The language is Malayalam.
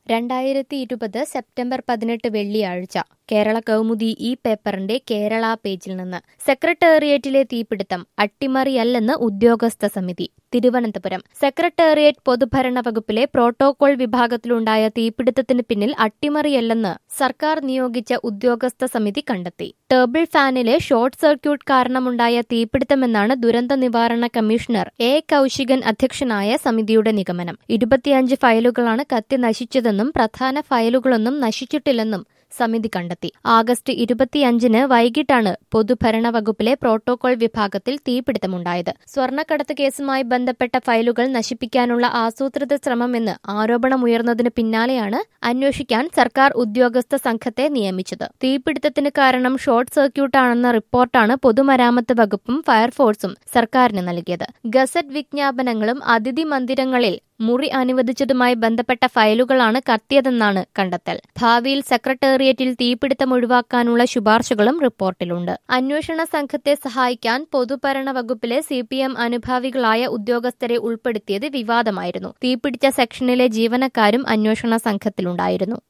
രണ്ടായിരത്തി ഇരുപത് സെപ്റ്റംബർ പതിനെട്ട് വെള്ളിയാഴ്ച കേരള കൗമുദി ഈ പേപ്പറിന്റെ കേരള പേജിൽ നിന്ന് സെക്രട്ടേറിയറ്റിലെ തീപിടുത്തം അട്ടിമറിയല്ലെന്ന് ഉദ്യോഗസ്ഥ സമിതി തിരുവനന്തപുരം സെക്രട്ടേറിയറ്റ് പൊതുഭരണ വകുപ്പിലെ പ്രോട്ടോകോൾ വിഭാഗത്തിലുണ്ടായ തീപിടുത്തത്തിന് പിന്നിൽ അട്ടിമറിയല്ലെന്ന് സർക്കാർ നിയോഗിച്ച ഉദ്യോഗസ്ഥ സമിതി കണ്ടെത്തി ടേബിൾ ഫാനിലെ ഷോർട്ട് സർക്യൂട്ട് കാരണമുണ്ടായ തീപിടുത്തമെന്നാണ് ദുരന്ത നിവാരണ കമ്മീഷണർ എ കൌശികൻ അധ്യക്ഷനായ സമിതിയുടെ നിഗമനം ഇരുപത്തിയഞ്ച് ഫയലുകളാണ് കത്തി നശിച്ചതെന്നും പ്രധാന ഫയലുകളൊന്നും നശിച്ചിട്ടില്ലെന്നും സമിതി കണ്ടെത്തി ആഗസ്റ്റ് ഇരുപത്തിയഞ്ചിന് വൈകിട്ടാണ് പൊതുഭരണ വകുപ്പിലെ പ്രോട്ടോകോൾ വിഭാഗത്തിൽ തീപിടുത്തമുണ്ടായത് സ്വർണ്ണക്കടത്ത് കേസുമായി ബന്ധപ്പെട്ട ഫയലുകൾ നശിപ്പിക്കാനുള്ള ആസൂത്രിത ശ്രമമെന്ന് ആരോപണമുയർന്നതിന് പിന്നാലെയാണ് അന്വേഷിക്കാൻ സർക്കാർ ഉദ്യോഗസ്ഥ സംഘത്തെ നിയമിച്ചത് തീപിടുത്തത്തിന് കാരണം ഷോർട്ട് സർക്യൂട്ടാണെന്ന റിപ്പോർട്ടാണ് പൊതുമരാമത്ത് വകുപ്പും ഫയർഫോഴ്സും സർക്കാരിന് നൽകിയത് ഗസറ്റ് വിജ്ഞാപനങ്ങളും അതിഥി മന്ദിരങ്ങളിൽ മുറി അനുവദിച്ചതുമായി ബന്ധപ്പെട്ട ഫയലുകളാണ് കത്തിയതെന്നാണ് കണ്ടെത്തൽ ഭാവിയിൽ സെക്രട്ടേറിയറ്റിൽ തീപിടുത്തം ഒഴിവാക്കാനുള്ള ശുപാർശകളും റിപ്പോർട്ടിലുണ്ട് അന്വേഷണ സംഘത്തെ സഹായിക്കാൻ പൊതുഭരണ വകുപ്പിലെ സി പി എം അനുഭാവികളായ ഉദ്യോഗസ്ഥരെ ഉൾപ്പെടുത്തിയത് വിവാദമായിരുന്നു തീപിടിച്ച സെക്ഷനിലെ ജീവനക്കാരും അന്വേഷണ സംഘത്തിലുണ്ടായിരുന്നു